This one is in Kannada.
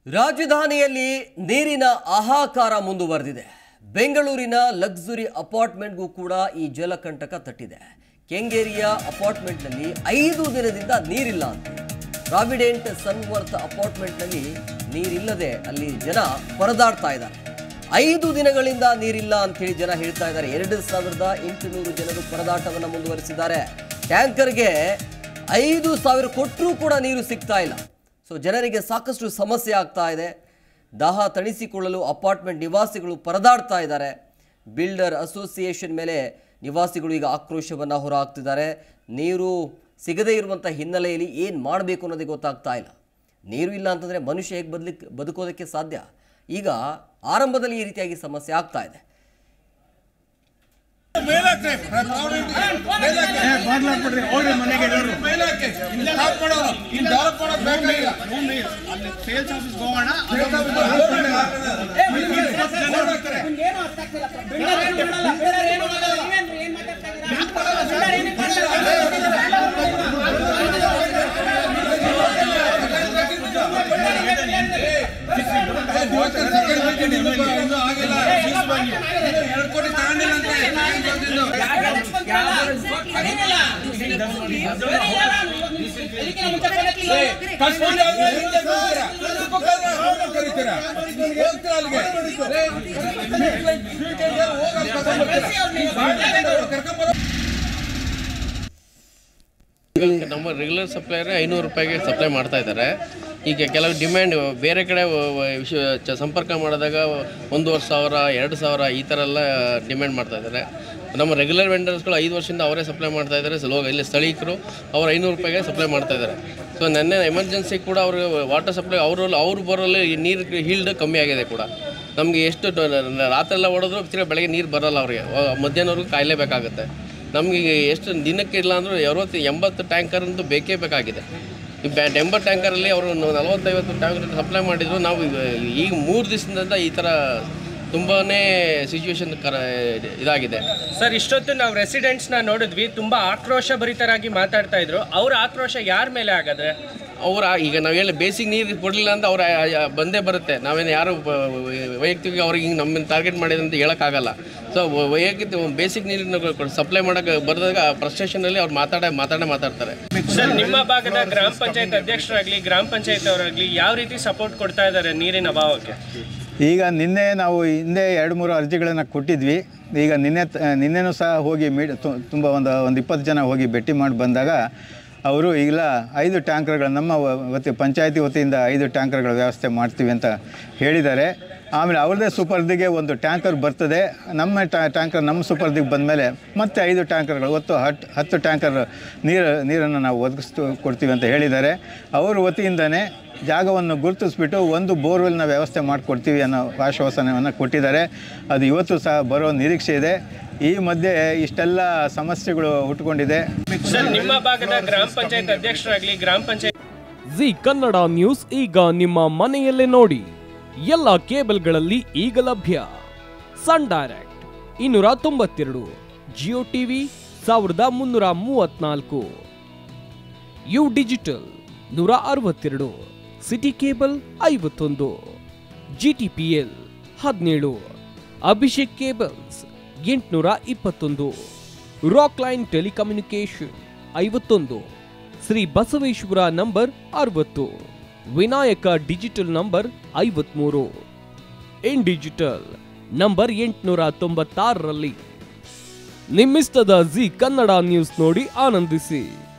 ರಾಜಧಾನಿಯಲ್ಲಿ ನೀರಿನ ಹಾಹಾಕಾರ ಮುಂದುವರೆದಿದೆ ಬೆಂಗಳೂರಿನ ಲಕ್ಸುರಿ ಅಪಾರ್ಟ್ಮೆಂಟ್ಗೂ ಕೂಡ ಈ ಜಲಕಂಟಕ ತಟ್ಟಿದೆ ಕೆಂಗೇರಿಯ ಅಪಾರ್ಟ್ಮೆಂಟ್ನಲ್ಲಿ ಐದು ದಿನದಿಂದ ನೀರಿಲ್ಲ ಅಂತ ಪ್ರಾವಿಡೆಂಟ್ ಸನ್ವರ್ತ್ ಅಪಾರ್ಟ್ಮೆಂಟ್ನಲ್ಲಿ ನೀರಿಲ್ಲದೆ ಅಲ್ಲಿ ಜನ ಪರದಾಡ್ತಾ ಇದ್ದಾರೆ ಐದು ದಿನಗಳಿಂದ ನೀರಿಲ್ಲ ಅಂತೇಳಿ ಜನ ಹೇಳ್ತಾ ಇದ್ದಾರೆ ಎರಡು ಸಾವಿರದ ಎಂಟುನೂರು ಜನರು ಪರದಾಟವನ್ನು ಮುಂದುವರಿಸಿದ್ದಾರೆ ಟ್ಯಾಂಕರ್ಗೆ ಐದು ಸಾವಿರ ಕೊಟ್ಟರೂ ಕೂಡ ನೀರು ಸಿಗ್ತಾ ಇಲ್ಲ ಸೊ ಜನರಿಗೆ ಸಾಕಷ್ಟು ಸಮಸ್ಯೆ ಆಗ್ತಾ ಇದೆ ದಾಹ ತಣಿಸಿಕೊಳ್ಳಲು ಅಪಾರ್ಟ್ಮೆಂಟ್ ನಿವಾಸಿಗಳು ಪರದಾಡ್ತಾ ಇದ್ದಾರೆ ಬಿಲ್ಡರ್ ಅಸೋಸಿಯೇಷನ್ ಮೇಲೆ ನಿವಾಸಿಗಳು ಈಗ ಆಕ್ರೋಶವನ್ನು ಹೊರಹಾಕ್ತಿದ್ದಾರೆ ನೀರು ಸಿಗದೇ ಇರುವಂಥ ಹಿನ್ನೆಲೆಯಲ್ಲಿ ಏನು ಮಾಡಬೇಕು ಅನ್ನೋದೇ ಗೊತ್ತಾಗ್ತಾ ಇಲ್ಲ ನೀರು ಇಲ್ಲ ಅಂತಂದರೆ ಮನುಷ್ಯ ಹೇಗೆ ಬದಲಿಕ್ ಬದುಕೋದಕ್ಕೆ ಸಾಧ್ಯ ಈಗ ಆರಂಭದಲ್ಲಿ ಈ ರೀತಿಯಾಗಿ ಸಮಸ್ಯೆ ಆಗ್ತಾ ಇದೆ ಮೇಲಕ್ಕೆ ಬಾಗ್ಲಾಕ್ಬಿಡ್ರಿ ಹೋಗ್ರಿ ಮನೆಗೆ ಎಲ್ಲರೂ ಮೇಲಕ್ಕೆ ಇಲ್ಲಿ ಸ್ಟಾಪ್ ಮಾಡೋದು ಇಲ್ಲಿ ಡೆವಲಪ್ ಮಾಡೋದು ಬೇಕಾಗಿಲ್ಲ ಅಲ್ಲಿ ಸೇಲ್ಸ್ ಆಫೀಸ್ ಹೋಗೋಣ ಇನ್ನೂ ಆಗಿಲ್ಲ ಎರಡು ಕೋಟಿ ತಗೊಂಡಿಲ್ಲ ಅಂತ ಕಸ್ಟಮರ್ ಆದ್ರೆ ಹಿಂದೆ ಬರ್ತೀರಾ? ಉಪಕರಣ ಹೋಗಕ್ಕೆ ಕರೀತೀರಾ? ಹೋಗ್ತೀರಾ ಅಲ್ಲಿಗೆ? ಏ, ಸ್ವೀಟ್ ಲೈಟ್, ಸ್ವೀಟ್ ಲೈಟ್ ಎಲ್ಲ ಹೋಗಕ್ಕೆ ಕರ್ಕೊಂಡ್ ಬರ್ತೀರಾ? ಕರ್ಕೊಂಡ್ ಬರೋ ಈಗ ನಮ್ಮ ರೆಗ್ಯುಲರ್ ಸಪ್ಲೈಯರ್ ಐನೂರು ರೂಪಾಯಿಗೆ ಸಪ್ಲೈ ಮಾಡ್ತಾ ಇದ್ದಾರೆ ಈಗ ಕೆಲವು ಡಿಮ್ಯಾಂಡ್ ಬೇರೆ ಕಡೆ ವ- ವ- ವಿಶ್ವ ಚ- ಸಂಪರ್ಕ ಮಾಡಿದಾಗ ಒಂದೂವರೆ ಸಾವಿರ ಎರಡು ಸಾವಿರ ಈ ಥರ ಎಲ್ಲ ಡಿಮ್ಯಾಂಡ್ ಮಾಡ್ತಾ ಇದ್ದಾರೆ ನಮ್ಮ ರೆಗ್ಯುಲರ್ ವೆಂಡರ್ಸ್ಗಳು ಐದು ವರ್ಷದಿಂದ ಅವರೇ ಸಪ್ಲೈ ಮಾಡ್ತಾ ಇದ್ದಾರೆ ಸೊ ಲೋ- ಇಲ್ಲಿ ಸ್ಥಳೀಕರು ಅವ್ರು ಐನೂರು ರೂಪಾಯಿಗೆ ಸಪ್ಲೈ ಮಾಡ್ತಾ ಇದ್ದಾರೆ ಸೊ ನೆನ್ನೆ ಎಮರ್ಜೆನ್ಸಿ ಕೂಡ ಅವರು ವಾಟರ್ ಸಪ್ಲೈ ಅವರು ಅವ್ರು ಬರೋಲ್ಲಿ ನೀರು ಹೀಲ್ಡ್ ಕಮ್ಮಿ ಆಗಿದೆ ಕೂಡ ನಮಗೆ ಎಷ್ಟು ಡ- ರಾತ್ರಿ ಎಲ್ಲ ಹೊಡೆದ್ರು ತಿರ್ಗಿ ಬೆಳಗ್ಗೆ ನೀರು ಬರಲ್ಲ ಅವ್ರಿಗೆ ಮಧ್ಯಾಹ್ನವರೆಗೂ ಕಾಯಲೇಬೇಕಾಗುತ್ತೆ ನಮಗೆ ಈಗ ಎಷ್ಟು ದಿನಕ್ಕೆ ಇಲ್ಲ ಅಂದರೂ ಅರವತ್ತು ಎಂಬತ್ತು ಟ್ಯಾಂಕರ್ ಅಂತೂ ಬೇಕೇ ಬೇಕಾಗಿದೆ ಈ ಬ್ಯಾ ಎಂಬತ್ತು ಟ್ಯಾಂಕರಲ್ಲಿ ಅವರು ನಲವತ್ತೈವತ್ತು ಟ್ಯಾಂಕರ್ ಸಪ್ಲೈ ಮಾಡಿದ್ರು ನಾವು ಈಗ ಈಗ ಮೂರು ದಿವಸದಿಂದ ಈ ಥರ ತುಂಬಾ ಸಿಚುವೇಶನ್ ಕರ ಇದಾಗಿದೆ ಸರ್ ಇಷ್ಟೊತ್ತು ನಾವು ರೆಸಿಡೆಂಟ್ಸ್ನ ನೋಡಿದ್ವಿ ತುಂಬಾ ಆಕ್ರೋಶ ಭರಿತರಾಗಿ ಮಾತಾಡ್ತಾ ಇದ್ರು ಅವ್ರ ಆಕ್ರೋಶ ಯಾರ ಮೇಲೆ ಆಗದ್ರೆ ಅವರ ಈಗ ನಾವು ಹೇಳಿ ಬೇಸಿಕ್ ನೀರು ಕೊಡಲಿಲ್ಲ ಅಂತ ಅವ್ರು ಬಂದೇ ಬರುತ್ತೆ ನಾವೇನು ಯಾರು ಬ- ವೈಯಕ್ತಿಕ ಅವ್ರಿಗೆ ಹಿಂಗೆ ನಮ್ಮನ್ನು ಟಾರ್ಗೆಟ್ ಮಾಡಿದೆ ಅಂತ ಹೇಳೋಕ್ಕಾಗಲ್ಲ ಸೊ ವೈಯಕ್ತಿಕ ಬೇಸಿಕ್ ನೀರನ್ನು ಸಪ್ಲೈ ಮಾಡೋಕ್ಕೆ ಬರೆದಾಗ ಫ್ರಸ್ಟ್ರೇಷನಲ್ಲಿ ಅವ್ರು ಮಾತಾಡೇ ಮಾತಾಡೇ ಮಾತಾಡ್ತಾರೆ ಸರ್ ನಿಮ್ಮ ಭಾಗದ ಗ್ರಾಮ ಪಂಚಾಯತ್ ಅಧ್ಯಕ್ಷರಾಗ್ಲಿ ಗ್ರಾಮ ಪಂಚಾಯತ್ ಅವರಾಗ್ಲಿ ಯಾವ ರೀತಿ ಸಪೋರ್ಟ್ ಕೊಡ್ತಾ ಇದ್ದಾರೆ ನೀರಿನ ಅಭಾವಕ್ಕೆ ಈಗ ನಿನ್ನೆ ನಾವು ಹಿಂದೆ ಎರಡು ಮೂರು ಅರ್ಜಿಗಳನ್ನು ಕೊಟ್ಟಿದ್ವಿ ಈಗ ನಿನ್ನೆ ತ- ನಿನ್ನೆನೂ ಸಹ ಹೋಗಿ ಮೀ ತುಂಬ ಒಂದು ಒಂದು ಇಪ್ಪತ್ತು ಜನ ಹೋಗಿ ಭೇಟಿ ಮಾಡಿ ಬಂದಾಗ ಅವರು ಈಗಲ ಐದು ಟ್ಯಾಂಕರ್ಗಳು ನಮ್ಮ ವ- ವತಿ ಪಂಚಾಯತಿ ವತಿಯಿಂದ ಐದು ಟ್ಯಾಂಕರ್ಗಳ ವ್ಯವಸ್ಥೆ ಮಾಡ್ತೀವಿ ಅಂತ ಹೇಳಿದ್ದಾರೆ ಆಮೇಲೆ ಅವ್ರದ್ದೇ ಸುಪರ್ದಿಗೆ ಒಂದು ಟ್ಯಾಂಕರ್ ಬರ್ತದೆ ನಮ್ಮ ಟ್ಯಾ- ಟ್ಯಾಂಕರ್ ನಮ್ಮ ಸುಪರ್ದಿಗೆ ಬಂದಮೇಲೆ ಮತ್ತೆ ಐದು ಟ್ಯಾಂಕರ್ಗಳು ಒತ್ತು ಹತ್ತು ಹತ್ತು ಟ್ಯಾಂಕರ್ ನೀರು ನೀರನ್ನು ನಾವು ಒದಗಿಸ್ತು ಕೊಡ್ತೀವಿ ಅಂತ ಹೇಳಿದ್ದಾರೆ ಅವ್ರ ವತಿಯಿಂದನೇ ಜಾಗವನ್ನು ಗುರುತಿಸ್ಬಿಟ್ಟು ಒಂದು ಬೋರ್ವೆಲ್ನ ವ್ಯವಸ್ಥೆ ಮಾಡಿಕೊಡ್ತೀವಿ ಅನ್ನೋ ಆಶ್ವಾಸನೆಯನ್ನು ಕೊಟ್ಟಿದ್ದಾರೆ ಅದು ಇವತ್ತು ಸಹ ಬರೋ ನಿರೀಕ್ಷೆ ಇದೆ ಈ ಮಧ್ಯೆ ಇಷ್ಟೆಲ್ಲ ಸಮಸ್ಯೆಗಳು ಹುಟ್ಕೊಂಡಿದೆ ಸರ್ ನಿಮ್ಮ ಭಾಗದ ಗ್ರಾಮ ಪಂಚಾಯತ್ ಅಧ್ಯಕ್ಷರಾಗ್ಲಿ ಗ್ರಾಮ ಪಂಚಾಯತ್ ಜಿ ಕನ್ನಡ ನ್ಯೂಸ್ ಈಗ ನಿಮ್ಮ ಮನೆಯಲ್ಲೇ ನೋಡಿ ಎಲ್ಲ ಕೇಬಲ್ಗಳಲ್ಲಿ ಈಗ ಲಭ್ಯ ಸನ್ ಡೈರೆಕ್ಟ್ ಇನ್ನೂರ ತೊಂಬತ್ತೆರಡು ಜಿಯೋ ಟಿವಿ ಸಾವಿರದ ಮುನ್ನೂರ ಮೂವತ್ನಾಲ್ಕು ಯು ಡಿಜಿಟಲ್ ನೂರ ಅರವತ್ತೆರಡು ಸಿಟಿ ಕೇಬಲ್ ಐವತ್ತೊಂದು ಜಿ ಟಿ ಪಿ ಎಲ್ ಹದಿನೇಳು ಅಭಿಷೇಕ್ ಕೇಬಲ್ಸ್ ಎಂಟುನೂರ ಇಪ್ಪತ್ತೊಂದು ರಾಕ್ ಲೈನ್ ಟೆಲಿಕಮ್ಯುನಿಕೇಶನ್ ಐವತ್ತೊಂದು ಶ್ರೀ ಬಸವೇಶ್ವರ ನಂಬರ್ ಅರವತ್ತು ವಿನಾಯಕ ಡಿಜಿಟಲ್ ನಂಬರ್ ಐವತ್ಮೂರು ಇನ್ ಡಿಜಿಟಲ್ ನಂಬರ್ ಎಂಟುನೂರ ತೊಂಬತ್ತಾರರಲ್ಲಿ ನಿಮ್ಮಿಸ್ತದ ಜಿ ಕನ್ನಡ ನ್ಯೂಸ್ ನೋಡಿ ಆನಂದಿಸಿ